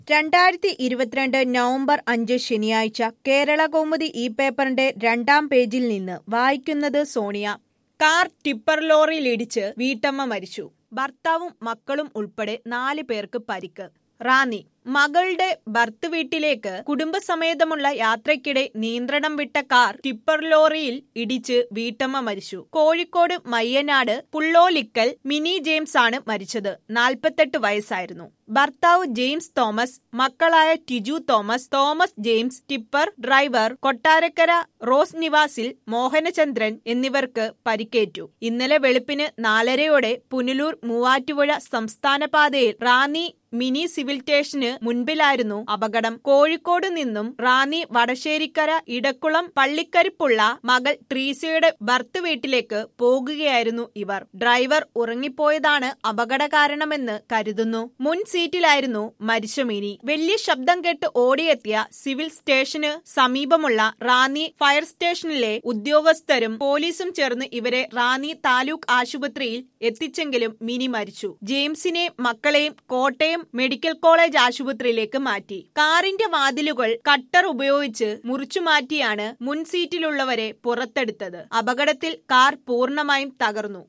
രണ്ടായിരത്തി ഇരുപത്തിരണ്ട് നവംബർ അഞ്ച് ശനിയാഴ്ച കേരള കൗമുദി ഈ പേപ്പറിന്റെ രണ്ടാം പേജിൽ നിന്ന് വായിക്കുന്നത് സോണിയ കാർ ടിപ്പർ ലോറിയിലിടിച്ച് വീട്ടമ്മ മരിച്ചു ഭർത്താവും മക്കളും ഉൾപ്പെടെ നാല് പേർക്ക് പരിക്ക് റാന്നി മകളുടെ ഭർത്ത് വീട്ടിലേക്ക് കുടുംബസമേതമുള്ള യാത്രയ്ക്കിടെ നിയന്ത്രണം വിട്ട കാർ ടിപ്പർ ലോറിയിൽ ഇടിച്ച് വീട്ടമ്മ മരിച്ചു കോഴിക്കോട് മയ്യനാട് പുള്ളോലിക്കൽ മിനി ജെയിംസ് ആണ് മരിച്ചത് നാൽപ്പത്തെട്ട് വയസ്സായിരുന്നു ഭർത്താവ് ജെയിംസ് തോമസ് മക്കളായ Tiju Thomas Thomas James tipper driver Kottarakkara Rose നിവാസിൽ മോഹനചന്ദ്രൻ എന്നിവർക്ക് പരിക്കേറ്റു ഇന്നലെ വെളുപ്പിന് നാലരയോടെ പുനലൂർ മൂവാറ്റുപുഴ സംസ്ഥാന പാതയിൽ റാന്നി മിനി സിവിൽ സ്റ്റേഷന് മുൻപിലായിരുന്നു അപകടം കോഴിക്കോട് നിന്നും റാന്നി വടശ്ശേരിക്കര ഇടക്കുളം പള്ളിക്കരിപ്പുള്ള മകൾ ട്രീസയുടെ ഭർത്ത് വീട്ടിലേക്ക് പോകുകയായിരുന്നു ഇവർ ഡ്രൈവർ ഉറങ്ങിപ്പോയതാണ് അപകട കാരണമെന്ന് കരുതുന്നു മുൻ സീറ്റിലായിരുന്നു മരിച്ച മിനി വലിയ ശബ്ദം കേട്ട് ഓടിയെത്തിയ സിവിൽ സ്റ്റേഷന് സമീപമുള്ള റാന്നി ഫയർ സ്റ്റേഷനിലെ ഉദ്യോഗസ്ഥരും പോലീസും ചേർന്ന് ഇവരെ റാന്നി താലൂക്ക് ആശുപത്രിയിൽ എത്തിച്ചെങ്കിലും മിനി മരിച്ചു ജെയിംസിനെ മക്കളെയും കോട്ടയം മെഡിക്കൽ കോളേജ് ആശുപത്രിയിലേക്ക് മാറ്റി കാറിന്റെ വാതിലുകൾ കട്ടർ ഉപയോഗിച്ച് മുറിച്ചു മാറ്റിയാണ് മുൻ സീറ്റിലുള്ളവരെ പുറത്തെടുത്തത് അപകടത്തിൽ കാർ പൂർണ്ണമായും തകർന്നു